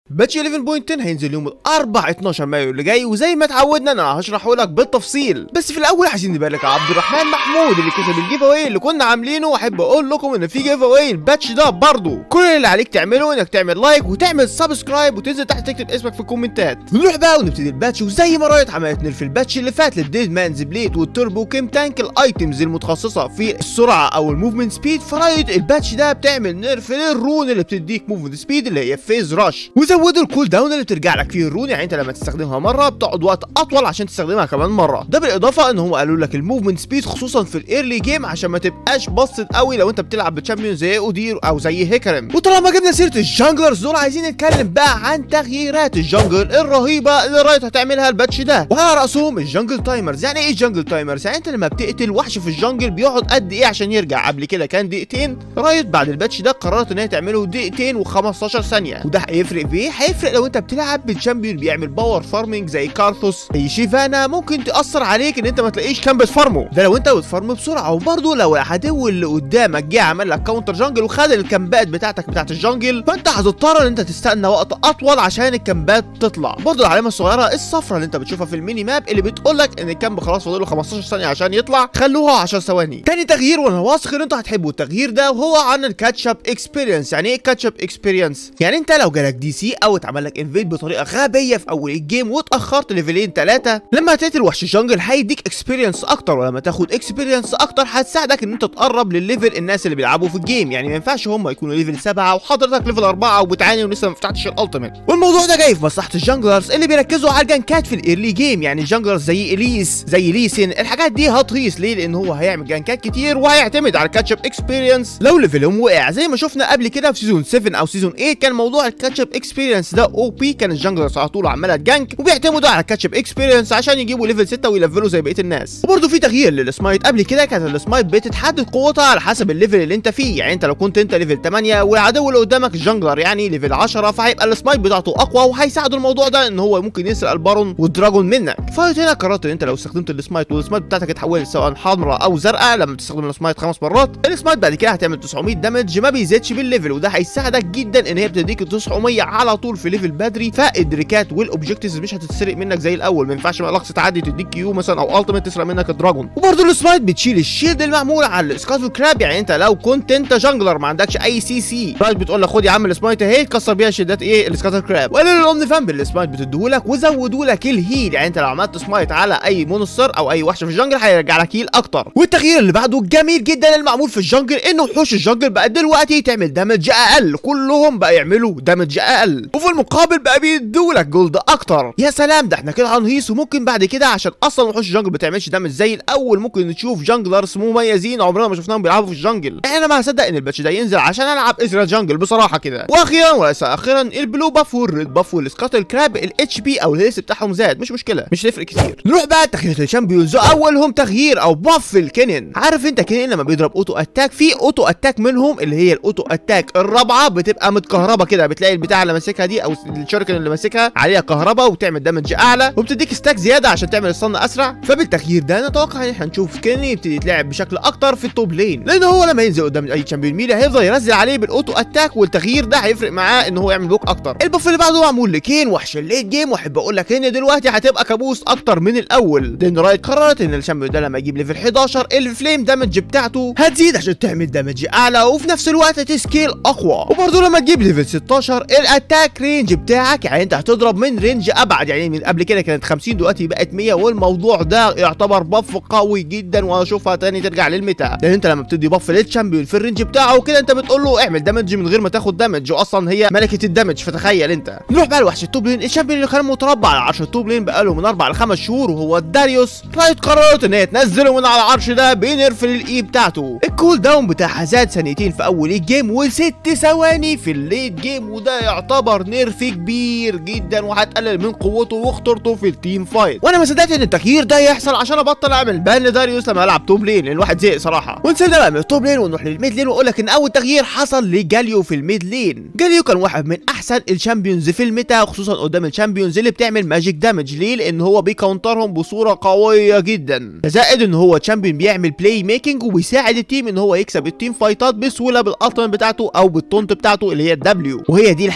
باتش 11.10 هينزل يوم الاربع 12 مايو اللي جاي وزي ما اتعودنا انا هشرحه لك بالتفصيل بس في الاول عايزين نبارك عبد الرحمن محمود اللي كتب الجيف اواي اللي كنا عاملينه واحب اقول لكم ان في جيف اواي الباتش ده برضه كل اللي عليك تعمله انك تعمل لايك وتعمل سبسكرايب وتنزل تحت تكتب اسمك في الكومنتات نروح بقى ونبتدي الباتش وزي ما رايت عملت في الباتش اللي فات للديد مانز بليت والتوربو كيم تانك الايتمز المتخصصه في السرعه او الموفمنت سبيد فرايت الباتش ده بتعمل نيرف للرون اللي بتديك موفمنت سبيد اللي هي فيز رش وزودوا الكول داون اللي بترجع لك فيه الرون يعني انت لما تستخدمها مره بتقعد وقت اطول عشان تستخدمها كمان مره ده بالاضافه ان هم قالوا لك الموفمنت سبيد خصوصا في الايرلي جيم عشان ما تبقاش بسط قوي لو انت بتلعب بتشامبيون زي اودير او زي هيكرم وطالما جبنا سيره الجانجلرز دول عايزين نتكلم بقى عن تغييرات الجنجل الرهيبه اللي رايت هتعملها الباتش ده وعلى راسهم الجنجل تايمرز يعني ايه الجنجل تايمرز يعني انت لما بتقتل وحش في الجنجل بيقعد قد ايه عشان يرجع قبل كده كان دقيقتين رايت بعد الباتش ده قررت ان هي تعمله دقيقتين و15 ثانيه وده هيفرق في ايه هيفرق لو انت بتلعب بالشامبيون بيعمل باور فارمنج زي كارثوس زي شيفانا ممكن تاثر عليك ان انت ما تلاقيش كام بتفارمه ده لو انت بتفارم بسرعه وبرضه لو العدو اللي قدامك جه عمل لك كاونتر جنجل وخد الكامبات بتاعتك بتاعت الجنجل فانت هتضطر ان انت تستنى وقت اطول عشان الكامبات تطلع برضه العلامه الصغيره الصفراء اللي انت بتشوفها في الميني ماب اللي بتقول لك ان الكامب خلاص فاضل له 15 ثانيه عشان يطلع خلوها 10 ثواني تاني تغيير وانا واثق ان انتوا هتحبوا التغيير ده وهو عن الكاتشب اكسبيرينس يعني ايه كاتشب اكسبيرينس يعني انت لو جالك دي سي او اتعمل لك انفيد بطريقه غبيه في اول الجيم واتاخرت ليفلين ثلاثه لما تقتل وحش الجنجل هيديك اكسبيرينس اكتر ولما تاخد اكسبيرينس اكتر هتساعدك ان انت تقرب للليفل الناس اللي بيلعبوا في الجيم يعني ما ينفعش هم يكونوا ليفل 7 وحضرتك ليفل 4 وبتعاني ولسه ما فتحتش الالتيميت والموضوع ده جاي في مصلحه الجنجلرز اللي بيركزوا على الجنكات في الايرلي جيم يعني الجنجلرز زي اليس زي ليسن الحاجات دي هتريس ليه لان هو هيعمل جنكات كتير وهيعتمد على الكاتشب اكسبيرينس لو ليفلهم وقع زي ما شفنا قبل كده في سيزون 7 او سيزون 8 كان موضوع الكاتشب اكسبيرينس ده او بي كان الجنجلرز على طول عماله جنك وبيعتمدوا على الكاتشب اكسبيرينس عشان يجيبوا ليفل 6 ويلفلوا زي بقيه الناس وبرده في تغيير للسمايت قبل كده كانت السمايت بتتحدد قوتها على حسب الليفل اللي انت فيه يعني انت لو كنت انت ليفل 8 والعدو اللي قدامك الجنجلر يعني ليفل 10 فهيبقى السمايت بتاعته اقوى وهيساعده الموضوع ده ان هو ممكن يسرق البارون والدراجون منك فايت هنا قررت ان انت لو استخدمت السمايت والسمايت بتاعتك اتحولت سواء حمراء او زرقاء لما تستخدم السمايت خمس مرات السمايت بعد كده هتعمل 900 دامج ما بيزيدش بالليفل وده هيساعدك جدا ان هي بتديك 900 على طول في ليفل بدري فالدريكات والاوبجكتيفز مش هتتسرق منك زي الاول ما ينفعش بقى لقصه تعدي تديك كيو مثلا او التيميت تسرق منك الدراجون وبرده السمايت بتشيل الشيلد المعمول على السكاتل كراب يعني انت لو كنت انت جانجلر ما عندكش اي سي سي رايت بتقول لك خد يا عم السمايت اهي كسر بيها شدات ايه السكاتل كراب وقالوا الاومني فان بالسمايت بتديهولك وزودوا لك الهيل يعني انت لو عملت سمايت على اي مونستر او اي وحش في الجنجل هيرجع لك هيل اكتر والتغيير اللي بعده جميل جدا المعمول في الجنجل انه وحوش الجنجل بقى دلوقتي تعمل دامج اقل كلهم بقى يعملوا دامج اقل وفي المقابل بقى بيدوا لك جولد اكتر يا سلام ده احنا كده هنهيص وممكن بعد كده عشان اصلا وحوش الجنجل بتعملش دامج زي الاول ممكن نشوف جانجلرز مميزين عمرنا ما شفناهم بيلعبوا في الجنجل انا ما هصدق ان الباتش ده ينزل عشان العب ازرا جنجل بصراحه كده واخيرا وليس اخيرا البلو باف والريد باف والسكاتل كراب الاتش بي او الهيلث بتاعهم زاد مش مشكله مش هتفرق كتير نروح بقى تغيير الشامبيونز اولهم تغيير او باف الكينن عارف انت كينن لما بيضرب اوتو اتاك في اوتو اتاك منهم اللي هي الاوتو اتاك الرابعه بتبقى متكهربه كده بتلاقي البتاع اللي ماسكها دي او الشركه اللي ماسكها عليها كهرباء وبتعمل دامج اعلى وبتديك ستاك زياده عشان تعمل الصن اسرع فبالتغيير ده نتوقع ان احنا نشوف كينن يبتدي يتلعب بشكل اكتر في التوب لين لان هو لما ينزل قدام اي تشامبيون ميلي هيفضل ينزل عليه بالاوتو اتاك والتغيير ده هيفرق معاه ان هو يعمل بوك اكتر الباف اللي بعده معمول لكين وحش الليت جيم واحب اقول لك ان دلوقتي هتبقى كابوس اكتر من الاول لان رايت قررت ان الشامبيون ده لما يجيب ليفل 11 الفليم دامج بتاعته هتزيد عشان تعمل دامج اعلى وفي نفس الوقت تسكيل اقوى وبرضه لما تجيب ليفل 16 الاتاك رينج بتاعك يعني انت هتضرب من رينج ابعد يعني من قبل كده كانت 50 دلوقتي بقت 100 والموضوع ده يعتبر باف قوي جدا واشوفها تاني ترجع للميتا لان انت لما بتدي باف للشامبيون في الرينج بتاعه وكده انت بتقول له اعمل دامج من غير ما تاخد دامج واصلا هي ملكه الدامج فتخيل انت نروح بقى لوحش التوب لين الشامبيون اللي كان متربع على عرش التوب لين بقاله من اربع لخمس شهور وهو داريوس رايت قررت ان هي تنزله من على العرش ده بنرف للاي بتاعته الكول داون بتاعها زاد ثانيتين في اول الجيم وست ثواني في الليت جيم وده يعتبر نيرف كبير جدا وهتقلل من قوته وخطورته في التيم فايت وانا ما صدقت ان التغيير ده يحصل عشان ابطل اعمل بان لداريوس لما العب توب لين لان الواحد زهق صراحه ونسيبنا بقى من التوب لين ونروح للميد لين واقول لك ان اول تغيير حصل لجاليو في الميد لين جاليو كان واحد من احسن الشامبيونز في الميتا خصوصا قدام الشامبيونز اللي بتعمل ماجيك دامج ليه لان هو بيكونترهم بصوره قويه جدا زائد ان هو تشامبيون بيعمل بلاي ميكنج وبيساعد التيم ان هو يكسب التيم فايتات بسهوله بالالتيميت بتاعته او بالطونت بتاعته اللي هي الدبليو وهي دي الحاجه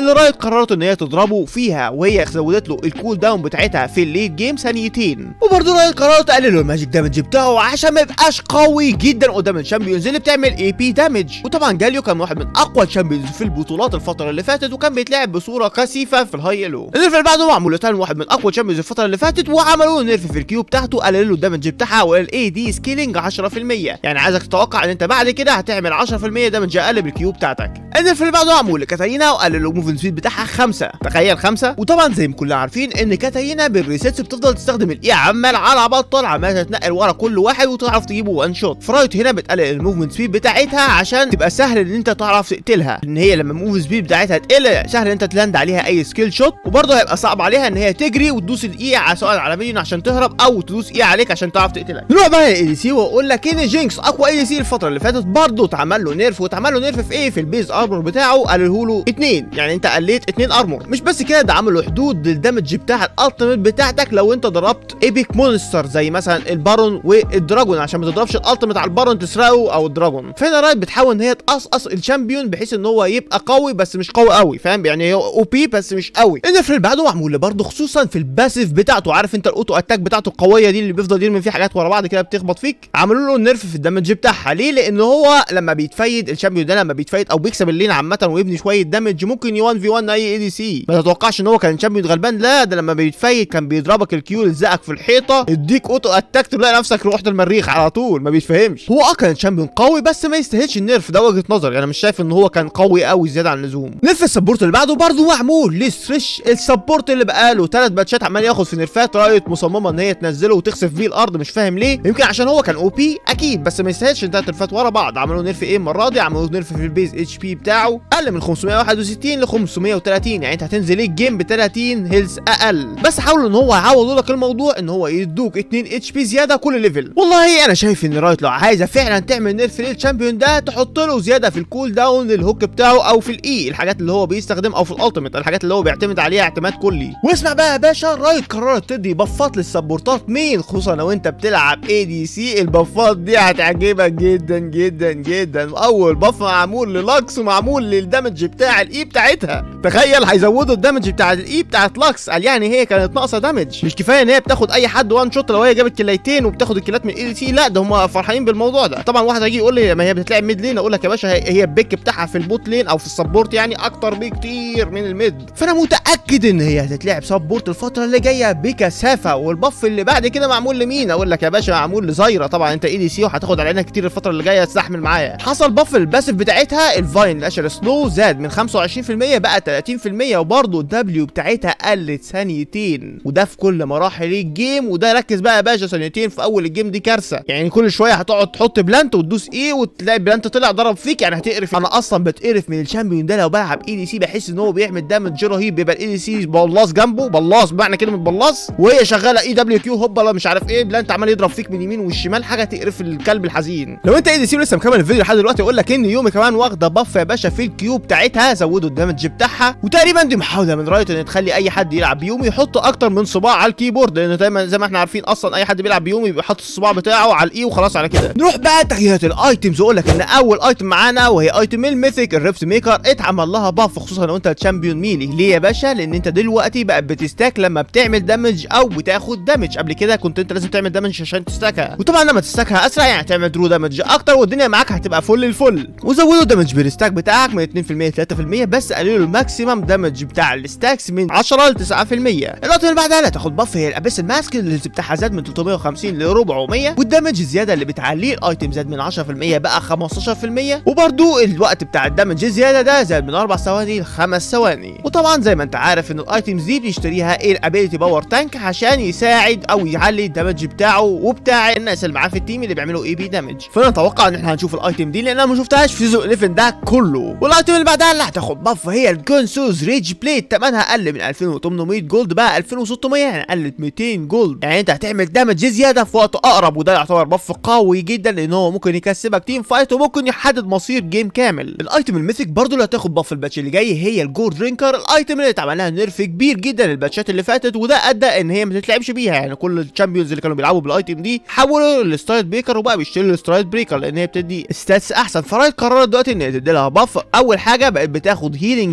اللي رايت قررت ان هي تضربه فيها وهي زودت له الكول داون بتاعتها في الليت جيم ثانيتين وبرضه رايت قررت تقلل له الماجيك دامج بتاعه عشان ما يبقاش قوي جدا قدام الشامبيونز اللي بتعمل اي بي دامج وطبعا جاليو كان واحد من اقوى الشامبيونز في البطولات الفتره اللي فاتت وكان بيتلعب بصوره كثيفه في الهاي elo النيرف اللي بعده معمول له تاني واحد من اقوى الشامبيونز الفتره اللي فاتت وعملوا له نيرف في الكيو بتاعته قللوا له الدمج بتاعها والاي دي سكيلينج 10% يعني عايزك تتوقع ان انت بعد كده هتعمل 10% دمج اقل بالكيو بتاعتك النيرف اللي بعده معمول لكاتارينا وقلل له موفمنت سبيد بتاعها 5 تخيل 5 وطبعا زي ما كلنا عارفين ان كاتارينا بالريسيتس بتفضل تستخدم الاي عمال على بطل عماله تتنقل ورا كل واحد وتعرف تجيبه وان شوت فرايت هنا بتقلل الموفمنت سبيد بتاعتها عشان تبقى سهل ان انت تعرف تقتلها ان هي لما الموف سبيد بتاعتها تقل سهل ان انت تلاند عليها اي سكيل شوت وبرضه هيبقى صعب عليها ان هي تجري وتدوس الاي على سواء على مينيون عشان تهرب او تدوس اي عليك عشان تعرف تقتلها نروح بقى للاي دي سي واقول لك ان جينكس اقوى اي دي سي الفتره اللي فاتت برضه اتعمل له نيرف واتعمل له نيرف في ايه في البيز ارمور بتاعه قلله له 2 يعني انت قليت 2 ارمور مش بس كده ده عمل له حدود للدمج بتاع الالتيميت بتاعتك لو انت ضربت ايبك مونستر زي مثلا البارون والدراجون عشان ما تضربش الالتيميت على البارون تسرقه او الدراجون فهنا رايت بتحاول ان هي تقصقص الشامبيون بحيث ان هو يبقى قوي بس مش قوي قوي فاهم يعني هو او بي بس مش قوي النفر اللي بعده معمول برضه خصوصا في الباسيف بتاعته عارف انت الاوتو اتاك بتاعته القويه دي اللي بيفضل يرمي فيه حاجات ورا بعض كده بتخبط فيك عملوا له النرف في الدمج بتاعها ليه لان هو لما بيتفيد الشامبيون ده لما بيتفيد او بيكسب اللين عامه ويبني شويه دمج ممكن ي 1 في 1 اي اي دي سي ما تتوقعش ان هو كان شامبيون غلبان لا ده لما بيتفيد كان بيضربك الكيو يلزقك في الحيطه يديك اوتو اتاك تلاقي نفسك رحت المريخ على طول ما بيتفهمش هو اه كان شامبيون قوي بس ما يستاهلش النيرف ده وجهه نظري انا مش شايف ان هو كان قوي قوي زياده عن اللزوم نرف السبورت اللي بعده برضه معمول لستريش السبورت اللي بقاله ثلاث باتشات عمال ياخد في نيرفات رايت مصممه ان هي تنزله وتخسف بيه الارض مش فاهم ليه يمكن عشان هو كان او بي اكيد بس ما يستاهلش ثلاث نيرفات ورا بعض عملوا نيرف ايه المره دي عملوا نيرف في البيز اتش بي بتاعه قل من 561 ل 530 يعني انت هتنزل الجيم ب 30 هيلز اقل بس حاولوا ان هو يعوضوا لك الموضوع ان هو يدوك 2 اتش بي زياده كل ليفل والله انا شايف ان رايت لو عايزه فعلا تعمل نيرف للشامبيون ده تحط له زياده في الكول داون للهوك بتاعه او في الاي الحاجات اللي هو بيستخدم او في الالتيميت الحاجات اللي هو بيعتمد عليها اعتماد كلي واسمع بقى يا باشا رايت قررت تدي بفات للسبورتات مين خصوصا لو انت بتلعب اي دي سي البفات دي هتعجبك جدا جدا جدا اول بف معمول للاكس ومعمول للدمج بتاع الاي بتاعتها تخيل هيزودوا الدمج بتاع الاي بتاعت لاكس قال يعني هي كانت ناقصه دمج مش كفايه ان هي بتاخد اي حد وان شوت لو هي جابت كلايتين وبتاخد الكلات من الاي دي سي لا ده هم فرحانين بالموضوع ده طبعا واحد هيجي يقول لي ما هي بتتلعب ميد لين اقول لك يا باشا هي هي البيك بتاعها في البوت لين او في السبورت يعني اكتر بكتير من الميد فانا متاكد ان هي هتتلعب سبورت الفتره اللي جايه بكثافه والبف اللي بعد كده معمول لمين اقول لك يا باشا معمول لزايره طبعا انت اي دي سي وهتاخد علينا كتير الفتره اللي جايه تستحمل معايا حصل بف الباسف بتاعتها الفاين الاشر سلو زاد من 25% بقى 30% وبرضه الدبليو بتاعتها قلت ثانيتين وده في كل مراحل الجيم وده ركز بقى يا باشا ثانيتين في اول الجيم دي كارثه يعني كل شويه هتقعد تحط بلانت وتدوس ايه وتلاقي بلانت طلع ضرب فيك يعني هتقرف انا اصلا بتقرف من الشامبيون ده لو بلعب اي دي سي بحس ان هو بيعمل دامج رهيب بيبقى الاي دي سي بلاص جنبه بلاص بمعنى كلمه بلاص وهي شغاله اي دبليو كيو هوبا مش عارف ايه بلانت عمال يضرب فيك من اليمين والشمال حاجه تقرف الكلب الحزين لو انت اي دي سي لسه مكمل الفيديو لحد دلوقتي اقول لك ان يومي كمان واخده بف يا باشا في الكيو بتاعتها زودوا الدمج بتاعها وتقريبا دي محاوله من رايت ان تخلي اي حد يلعب بيومي يحط اكتر من صباع على الكيبورد لان دايما زي ما احنا عارفين اصلا اي حد بيلعب بيومي بيبقى حاطط الصباع بتاعه على الاي وخلاص على كده نروح بقى تغييرات الايتمز واقول لك ان اول ايتم معانا وهي ايتم الميثيك الريفت ميكر اتعمل لها باف خصوصا لو انت تشامبيون ميلي ليه يا باشا لان انت دلوقتي بقى بتستاك لما بتعمل دامج او بتاخد دامج قبل كده كنت انت لازم تعمل دامج عشان تستاكها وطبعا لما تستاكها اسرع يعني تعمل درو دامج اكتر والدنيا معاك هتبقى فل الفل وزودوا الدامج بالستاك بتاعك من 2% ل 3% بس قللوا الماكسيمم دامج بتاع الستاكس من 10 ل 9% النقطه اللي بعدها اللي هتاخد باف هي الابيس الماسك اللي بتاعها زاد من 350 ل 400 والدامج الزياده اللي بتعليه الايتم زاد من 10% بقى 15% وبرده الوقت بتاع الدامج الزياده ده زاد من 4 ثواني ل 5 ثواني وطبعا زي ما انت عارف ان الايتمز دي بنشتريها ايه الابيلتي باور تانك عشان يساعد او يعلي الدامج بتاعه وبتاع الناس اللي معاه في التيم اللي بيعملوا اي بي دامج فانا اتوقع ان احنا هنشوف الايتم دي لان انا ما شفتهاش في سيزون 11 ده كله والايتم اللي بعدها اللي هتاخد باف هي الجونسوز ريج بليت ثمنها قل من 2800 جولد بقى 2600 يعني قلت 200 جولد يعني انت هتعمل دامج زياده في وقت اقرب وده يعتبر باف قوي جدا لان هو ممكن يكسبك تيم فايت وممكن يحدد مصير جيم كامل الايتم الميثيك برضه اللي هتاخد باف الباتش اللي جاي هي الجولد درينكر الايتم اللي اتعمل لها نيرف كبير جدا الباتشات اللي فاتت وده ادى ان هي ما تتلعبش بيها يعني كل الشامبيونز اللي كانوا بيلعبوا بالايتم دي حولوا للسترايد بريكر وبقى بيشتروا السترايد بريكر لان هي بتدي ستاتس احسن فرايت قررت دلوقتي ان هي تدي لها باف اول حاجه بقت بتاخد هيلينج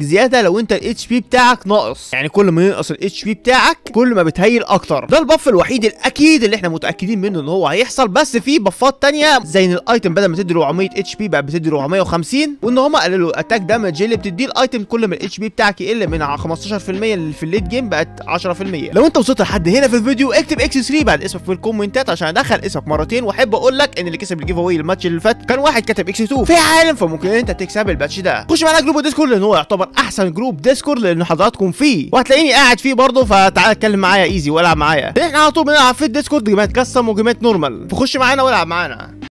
هيلينج زياده لو انت الاتش بي بتاعك ناقص يعني كل ما ينقص الاتش بي بتاعك كل ما بتهيل اكتر ده البف الوحيد الاكيد اللي احنا متاكدين منه ان هو هيحصل بس في بفات تانية زي ان الايتم بدل ما تدي 400 اتش بي بقى بتدي 450 وان هم قللوا الاتاك دامج اللي بتديه الايتم كل ما الاتش بي بتاعك يقل من 15% اللي في الليت جيم بقت 10% لو انت وصلت لحد هنا في الفيديو اكتب اكس 3 بعد اسمك في الكومنتات عشان ادخل اسمك مرتين واحب اقول لك ان اللي كسب الجيف اواي الماتش اللي فات كان واحد كتب اكس 2 في عالم فممكن انت تكسب الباتش ده خش معانا جروب ديسكورد لان هو يعتبر احسن جروب ديسكورد لان حضراتكم فيه وهتلاقيني قاعد فيه برضه فتعالى اتكلم معايا ايزي والعب معايا احنا على طول بنلعب في الديسكورد جيمات كاستم وجيمات نورمال فخش معانا والعب معانا